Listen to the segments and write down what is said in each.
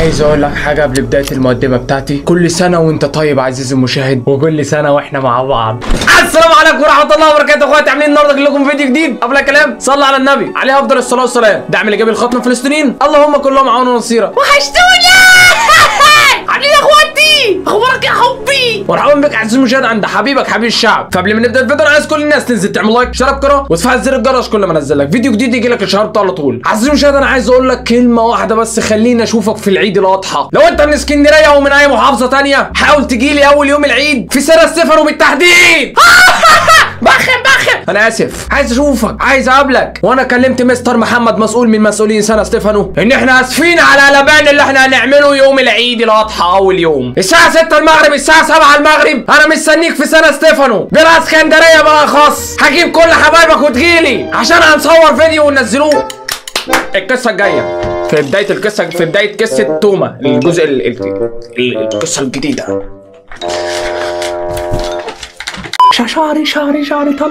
عايز اقول لك حاجه قبل بدايه المقدمه بتاعتي كل سنه وانت طيب عزيزي المشاهد وكل سنه واحنا مع بعض السلام عليكم ورحمه الله وبركاته اخواتي عاملين النهارده لكم فيديو جديد قبل الكلام صلى على النبي عليه افضل الصلاه والسلام دعم اللي جاب الخط من فلسطين اللهم كلهم عون ونصيرا وحشتوني عاملين يا اخواتي اخبارك يا حبي مرحبا بك عزيزي المشاهد عند حبيبك حبيب الشعب فقبل ما نبدا الفيديو انا عايز كل الناس تنزل تعمل لايك شير القناه وتفعل زر الجرس كل ما انزل لك فيديو جديد يجي لك الشهر بتاعه على طول عزيزي المشاهد انا عايز اقول لك كلمه واحده بس خليني اشوفك في العيد الاضحى لو انت من اسكندريه او من اي محافظه تانية حاول تجي لي اول يوم العيد في سنه ستيفانو بالتحديد بخم بخم انا اسف عايز اشوفك عايز اقابلك وانا كلمت مستر محمد مسؤول من مسؤولين سنه ستيفانو ان احنا اسفين على قلبان اللي احنا هنعمله يوم العيد الاضحى اول يوم الساعه 6 المغرب الساعه 7 المغرب انا مستنيك في سنه ستيفانو بلا اسكندريه بالاخص هجيب كل حبايبك وتجيلي عشان هنصور فيديو وننزلوه القصه الجايه في بدايه القصه في بدايه قصه توما الجزء ال... ال... ال... القصه الجديده شا- شعري شعري شعري طلع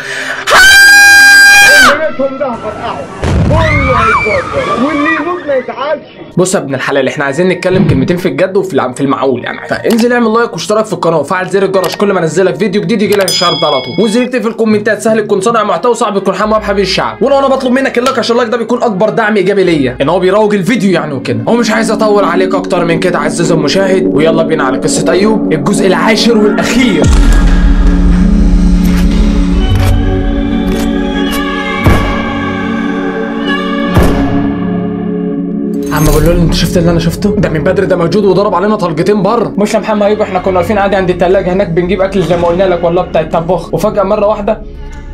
بيتهم ده فرقعوا كله هيتوتر واللي يموت ما يتعبش بص يا ابن الحلال احنا عايزين نتكلم كلمتين في الجد وفي الع- في المعقول يعني فانزل اعمل لايك واشتراك في القناه وفعل زر الجرس كل ما انزلك فيديو جديد يجي لك الشهر ده على طول وانزل اكتب في الكومنتات سهل تكون صانع محتوى صعب تكون حمام حبيب الشعب ولو انا بطلب منك اللايك عشان اللايك ده بيكون اكبر دعم ايجابي ليا ان هو بيروج الفيديو يعني وكده هو مش عايز اطول عليك اكتر من كده عزيزي المشاهد ويلا بينا على قصه ايوب الجزء العاشر والاخير عم بقول له انت شفت اللي انا شفته ده من بدري ده موجود وضرب علينا طلقتين بره مش يا محمد ايوب احنا كنا واقفين عادي عند التلاجة هناك بنجيب اكل زي ما قلنا لك والله بتاع الطباخ وفجاه مره واحده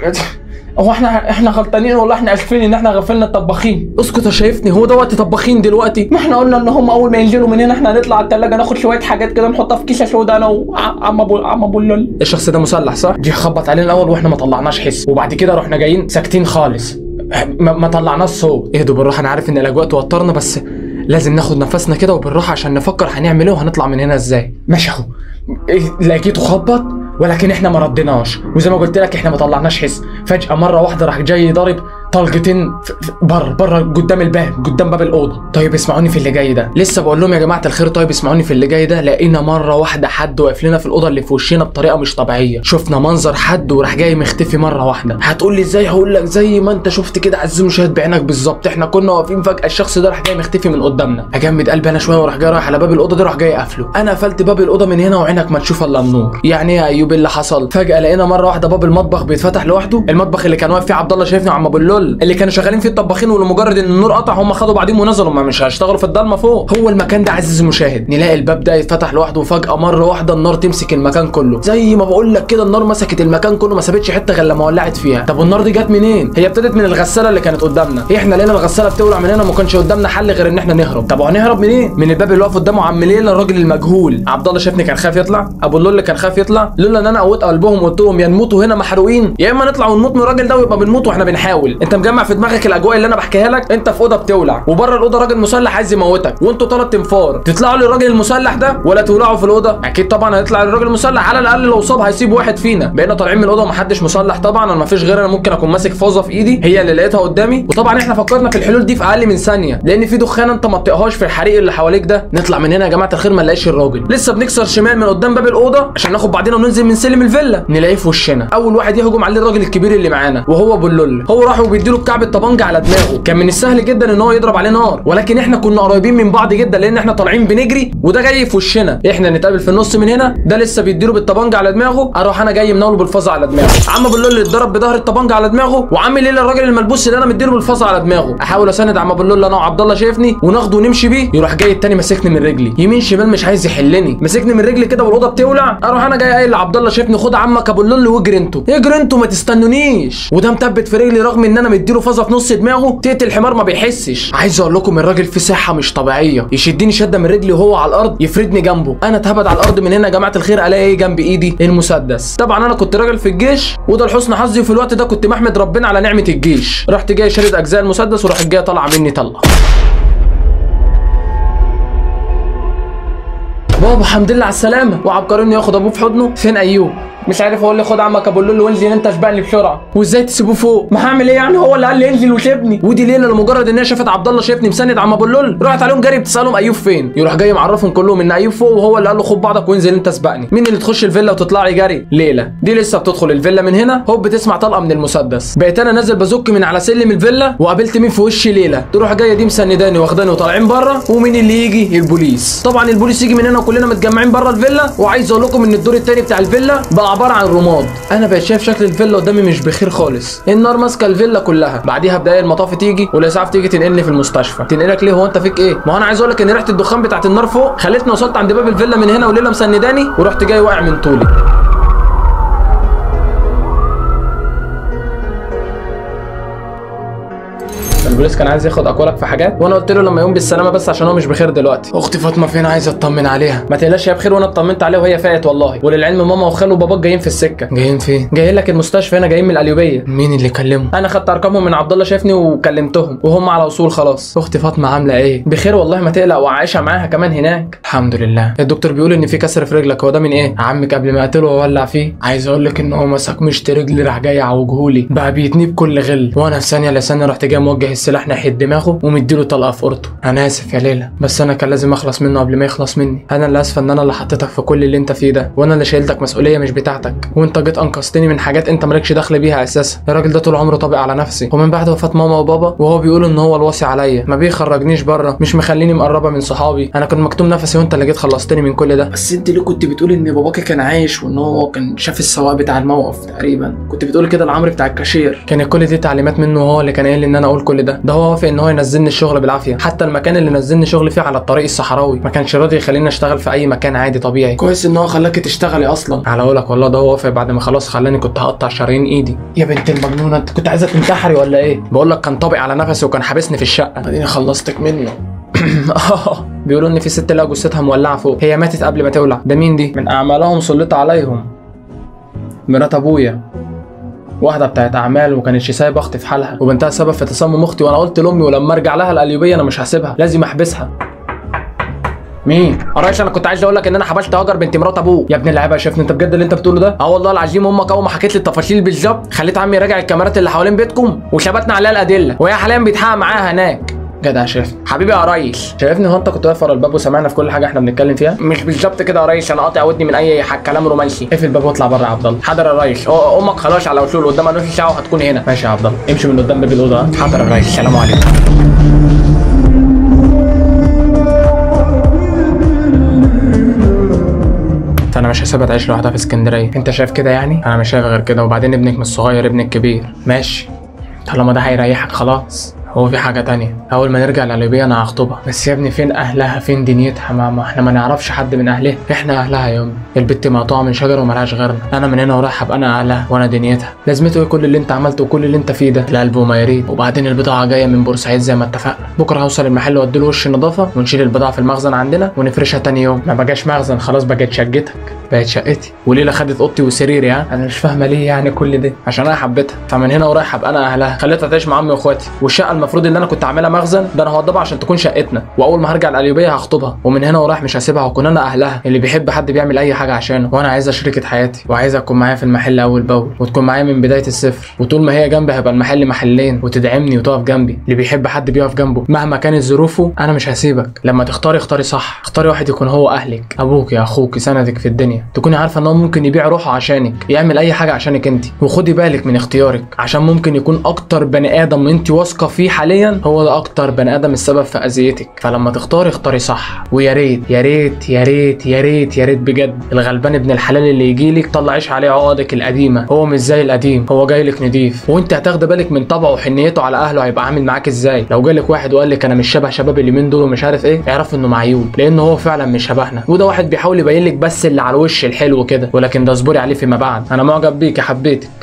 هو احنا احنا غلطانين والله احنا اسفين ان احنا غفلنا الطباخين اسكت يا شايفني هو ده وقت طباخين دلوقتي ما احنا قلنا ان هم اول ما ينزلوا من هنا احنا هنطلع على التلاجة ناخد شويه حاجات كده نحطها في كيسه سودا انا وعم ابو عم ابو اللول الشخص ده مسلح صح جه خبط علينا الاول واحنا ما طلعناش حس وبعد كده رحنا جايين ساكتين خالص ما, ما طلعناش صوت اهدوا بالراحه انا عارف ان الاجواء توترنا بس لازم ناخد نفسنا كده وبالراحه عشان نفكر هنعمل ايه وهنطلع من هنا ازاي ماشي اهو إيه، لقيته خبط ولكن احنا ما رديناش وزي ما قلت لك احنا ما طلعناش حس فجاه مره واحده راح جاي ضارب طلقتين ف- ف- بره بره قدام الباب قدام باب الاوضه طيب اسمعوني في اللي جاي ده لسه بقول لهم يا جماعه الخير طيب اسمعوني في اللي جاي ده لقينا مره واحده حد واقف لنا في الاوضه اللي في وشنا بطريقه مش طبيعيه شفنا منظر حد وراح جاي مختفي مره واحده هتقول لي ازاي هقول لك زي ما انت شفت كده عزيزي المشاهد بعينك بالظبط احنا كنا واقفين فجاه الشخص ده راح جاي مختفي من قدامنا اجمد قلبي انا شويه وراح جاي رايح على باب الاوضه ده راح جاي قافله انا قفلت باب الاوضه من هنا وعينك ما تشوف الا النور يعني ايه يا ايوب اللي حصل فجاه لقينا مره واحده باب المطبخ بيتفتح لوحده المطبخ اللي كان واقف فيه عبد الله شايفني وعم ابو اللول اللي كانوا شغالين فيه الطباخين ولمجرد ان النور قطع هم خدوا بعدين ونزلوا ما مش هيشتغلوا في الضلمه فوق هو المكان ده عزيزي المشاهد نلاقي الباب ده يتفتح لوحده وفجاه مره واحده النار تمسك المكان كله زي ما بقول لك كده النار مسكت المكان كله ما سابتش حته غير لما ولعت فيها طب والنار دي جت منين هي ابتدت من الغساله اللي كانت قدامنا هي احنا لقينا الغساله بتولع من هنا وما كانش قدامنا حل غير ان احنا نهرب طب وهنهرب منين من الباب اللي واقف قدامه عم ليلى الراجل المجهول عبد الله شافني كان خايف يطلع ابو اللول اللي كان خايف يطلع لولا ان انا قوت قلبهم وقلت لهم يا نموتوا هنا محروقين يا اما نطلع ونموت من الراجل ده ويبقى بنموت واحنا بنحاول انت مجمع في دماغك الاجواء اللي انا بحكيها لك انت في اوضه بتولع وبره الاوضه راجل مسلح عايز يموتك وانتوا ثلاث تنفار تطلعوا للراجل المسلح ده ولا تولعوا في الاوضه اكيد طبعا هيطلع للراجل المسلح على الاقل لو صاب هيسيب واحد فينا بقينا طالعين من الاوضه ومحدش مسلح طبعا انا مفيش غير انا ممكن اكون ماسك فوزه في ايدي هي اللي لقيتها قدامي وطبعا احنا فكرنا في الحلول دي في اقل من ثانيه لان في دخانه انت ما تطيقهاش في الحريق اللي حواليك ده نطلع من هنا يا جماعه الخير ما نلاقيش الراجل لسه بنكسر شمال من قدام باب الاوضه عشان ناخد بعدين وننزل من سلم الفيلا نلاقيه في وشنا اول واحد يهجم عليه الراجل الكبير اللي معانا وهو ابو اللول هو راح وبيديله بكعب الطبنجه على دماغه كان من السهل جدا ان هو يضرب عليه نار ولكن احنا كنا قريبين من بعض جدا لان احنا طالعين بنجري وده جاي في وشنا احنا نتقابل في النص من هنا ده لسه بيديله بالطبنجه على دماغه اروح انا جاي مناوله بالفظه على دماغه عم ابو اللول اللي اتضرب بظهر الطبنجه على دماغه وعم ليلى الراجل الملبوس اللي انا مديله بالفظه على دماغه احاول اساند عم ابو اللول انا وعبد الله شايفني وناخده ونمشي بيه يروح جاي التاني ماسكني من رجلي يمين شمال مش عايز يحلني مسكني من رجلي كده والاوضه بتولع اروح انا جاي قايل لعبد الله شايفني خد عمك ابو اللول واجري انتوا اجري انتوا ما تستنونيش وده مثبت في رجلي رغم ان انا مديله فظه في نص دماغه تقتل الحمار ما بيحسش عايز اقول لكم الراجل في صحه مش طبيعيه يشدني شده من رجلي وهو على الارض يفردني جنبه انا اتهبد على الارض من هنا يا جماعه الخير الاقي ايه جنب ايدي المسدس طبعا انا كنت راجل في الجيش وده لحسن حظي وفي الوقت ده كنت محمد ربنا على نعمه الجيش رحت جاي شارد اجزاء المسدس ورحت جاي طالعه مني طلقه بابا الحمد لله على السلامه وعبقريني ياخد ابوه في حضنه فين ايوب مش عارف اقول لي خد عمك ابو اللول وانزل انت اشبقني بسرعه وازاي تسيبوه فوق ما هعمل ايه يعني هو اللي قال لي انزل وسيبني ودي ليله لمجرد ان هي شافت عبد الله شايفني مسند عم ابو اللول راحت عليهم جري بتسالهم ايوب فين يروح جاي معرفهم كلهم ان ايوب فوق وهو اللي قال له خد بعضك وانزل انت اسبقني مين اللي تخش الفيلا وتطلع لي جري ليله دي لسه بتدخل الفيلا من هنا هوب بتسمع طلقه من المسدس بقيت انا نازل بزك من على سلم الفيلا وقابلت مين في وشي ليله تروح جايه دي مسنداني واخداني وطالعين بره ومين اللي يجي البوليس طبعا البوليس يجي من هنا وكلنا متجمعين بره الفيلا وعايز اقول لكم ان الدور التاني بتاع الفيلا بقى عباره عن رماد انا بقيت شايف شكل الفيلا قدامي مش بخير خالص النار ماسكه الفيلا كلها بعديها بدايه المطاف تيجي والاسعاف تيجي تنقلني في المستشفى تنقلك ليه هو انت فيك ايه ما هو انا عايز اقول لك ان ريحه الدخان بتاعت النار فوق خلتني وصلت عند باب الفيلا من هنا وليله مسنداني ورحت جاي واقع من طولي البوليس كان عايز ياخد اقوالك في حاجات وانا قلت له لما يقوم بالسلامه بس عشان هو مش بخير دلوقتي اختي فاطمه فين عايز اطمن عليها ما تقلقش هي بخير وانا اطمنت عليها وهي فاقت والله وللعلم ماما وخاله وباباك جايين في السكه جايين فين جايين لك المستشفى هنا جايين من القليوبيه مين اللي كلمه انا خدت ارقامهم من عبد الله شافني وكلمتهم وهم على وصول خلاص اختي فاطمه عامله ايه بخير والله ما تقلق وعايشه معاها كمان هناك الحمد لله الدكتور بيقول ان في كسر في رجلك هو ده من ايه عمك قبل ما اقتله وولع فيه عايز اقول لك ان هو مسك مشط رجلي راح جاي يعوجهولي بقى بيتني بكل غل وانا في ثانيه لثانيه رحت جاي موجه السلاح ناحيه دماغه ومديله طلقه في قرطه انا اسف يا ليلى بس انا كان لازم اخلص منه قبل ما يخلص مني انا اللي اسفه ان انا اللي حطيتك في كل اللي انت فيه ده وانا اللي شايلتك مسؤوليه مش بتاعتك وانت جيت انقذتني من حاجات انت مالكش دخل بيها اساسا الراجل ده طول عمره طابق على نفسي ومن بعد وفاه ماما وبابا وهو بيقول ان هو الوصي عليا ما بيخرجنيش بره مش مخليني مقربه من صحابي انا كنت مكتوم نفسي وانت اللي جيت خلصتني من كل ده بس انت ليه كنت بتقول ان باباكي كان عايش وان هو كان شاف السواق بتاع الموقف تقريبا كنت بتقول كده لعمرو بتاع الكاشير كان كل دي تعليمات منه هو اللي كان قايل لي ان انا اقول كل ده ده هو وافق ان هو ينزلني الشغل بالعافيه حتى المكان اللي نزلني شغل فيه على الطريق الصحراوي ما كانش راضي يخليني اشتغل في اي مكان عادي طبيعي كويس ان هو خلاكي تشتغلي اصلا على قولك والله ده هو وافق بعد ما خلاص خلاني كنت هقطع شرايين ايدي يا بنت المجنونه انت كنت عايزه تنتحري ولا ايه بقول لك كان طابق على نفسي وكان حابسني في الشقه اديني خلصتك منه بيقولوا ان في ست لقوا جثتها مولعه فوق هي ماتت قبل ما تولع ده مين دي من اعمالهم سلط عليهم مرات ابويا واحده بتاعت اعمال وما كانتش سايبه اختي في حالها وبنتها سبب في تسمم اختي وانا قلت لامي ولما ارجع لها القليوبيه انا مش هسيبها لازم احبسها مين؟ قرايش انا كنت عايز اقول لك ان انا حبلت هاجر بنت مرات ابوك يا ابن اللعيبه يا شيفني انت بجد اللي انت بتقوله ده؟ اه والله العظيم امك اول ما حكيت لي التفاصيل بالظبط خليت عمي يراجع الكاميرات اللي حوالين بيتكم وثبتنا عليها الادله وهي حاليا بيتحقق معاها هناك جدع يا شيف حبيبي يا ريس شايفني هو انت كنت واقف ورا الباب وسمعنا في كل حاجه احنا بنتكلم فيها مش بالظبط كده يا ريس انا قاطع ودني من اي ح- كلام رومانسي اقفل الباب واطلع بره يا عبد الله حاضر يا ريس أه، امك خلاص على وصول قدامها نص ساعه وهتكون هنا ماشي يا عبد الله امشي من قدام باب الاوضه ها؟ حاضر يا ريس سلام عليكم فانا مش هسيبها تعيش لوحدها في اسكندريه انت شايف كده يعني انا مش شايف غير كده وبعدين ابنك مش صغير ابنك كبير ماشي طالما ده هيريحك خلاص هو في حاجة تانية أول ما نرجع لليبيا أنا هخطبها بس يا ابني فين أهلها فين دنيتها ما, ما احنا ما نعرفش حد من أهلها إحنا أهلها يا أمي البت مقطوعة من شجرة وملهاش غيرنا أنا من هنا ورايح أبقى أنا أهلها وأنا دنيتها لازمته إيه كل اللي أنت عملته وكل اللي أنت فيه ده القلب وما يريد وبعدين البضاعة جاية من بورسعيد زي ما اتفقنا بكرة هوصل المحل وأديله وش نظافة ونشيل البضاعة في المخزن عندنا ونفرشها تاني يوم ما بقاش مخزن خلاص بقت شقتك بقت شقتي وليلى خدت اوضتي وسريري ها انا مش فاهمه ليه يعني كل ده عشان انا حبيتها فمن هنا ورايح ابقى انا اهلها خليتها تعيش مع امي واخواتي والشقه المفروض ان انا كنت عاملها مخزن ده انا هوضبها عشان تكون شقتنا واول ما هرجع القليوبيه هخطبها ومن هنا ورايح مش هسيبها واكون انا اهلها اللي بيحب حد بيعمل اي حاجه عشانه وانا عايزه شريكه حياتي وعايزه اكون معايا في المحل اول باول وتكون معايا من بدايه الصفر وطول ما هي جنبي هيبقى المحل محلين وتدعمني وتقف جنبي اللي بيحب حد بيقف جنبه مهما كانت ظروفه انا مش هسيبك لما تختاري اختاري صح اختاري واحد يكون هو اهلك ابوك يا اخوك سندك في الدنيا تكوني عارفه ان هو ممكن يبيع روحه عشانك يعمل اي حاجه عشانك انت وخدي بالك من اختيارك عشان ممكن يكون اكتر بني ادم انت واثقه فيه حاليا هو ده اكتر بني ادم السبب في اذيتك فلما تختاري اختاري صح ويا ريت يا ريت يا ريت يا ريت يا ريت بجد الغلبان ابن الحلال اللي يجيلك طلعيش عليه عقدك القديمه هو مش زي القديم هو جاي لك نضيف وانت هتاخدي بالك من طبعه وحنيته على اهله هيبقى عامل معاك ازاي لو جالك واحد وقال لك انا مش شبه شباب اليومين دول ومش عارف ايه اعرف انه معيوب لانه هو فعلا مش شبهنا وده واحد بيحاول يبين لك بس اللي على الوش الحلو كده ولكن ده اصبري عليه فيما بعد انا معجب بيك يا حبيتك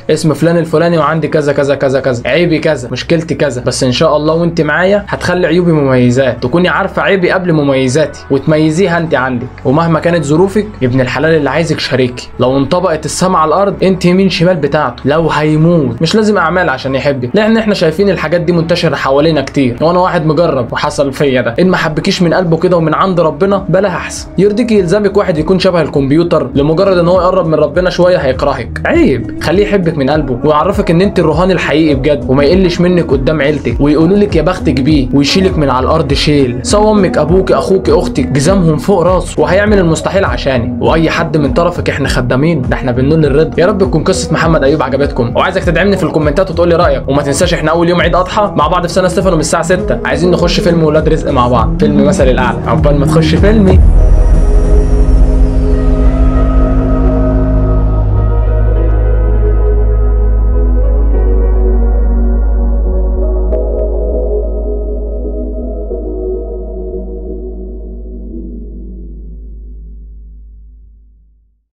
اسم فلان الفلاني وعندي كذا كذا كذا كذا عيبي كذا مشكلتي كذا بس ان شاء الله وانت معايا هتخلي عيوبي مميزات تكوني عارفه عيبي قبل مميزاتي وتميزيها انت عندك ومهما كانت ظروفك ابن الحلال اللي عايزك شريكي لو انطبقت السما على الارض انت يمين شمال بتاعته لو هيموت مش لازم اعمال عشان يحبك لان احنا شايفين الحاجات دي منتشره حوالينا كتير وانا واحد مجرب وحصل فيا ده ان ما حبكيش من قلبه كده ومن عند ربنا بلاها احسن يرضيك يلزمك واحد يكون شبه الكمبيوتر لمجرد ان هو يقرب من ربنا شويه هيكرهك عيب خليه يحبك من قلبه ويعرفك ان انت الروحاني الحقيقي بجد وما يقلش منك قدام عيلتك ويقولوا لك يا بختك بيه ويشيلك من على الارض شيل سواء امك ابوك اخوك اختك جزامهم فوق راسه وهيعمل المستحيل عشاني واي حد من طرفك احنا خدامين ده احنا بنقول الرضا يا رب تكون قصه محمد ايوب عجبتكم وعايزك تدعمني في الكومنتات وتقول لي رايك وما تنساش احنا اول يوم عيد اضحى مع بعض في سنه ستيفانو من الساعه 6 عايزين نخش فيلم ولاد رزق مع بعض فيلم مثل الاعلى عقبال ما تخش فيلمي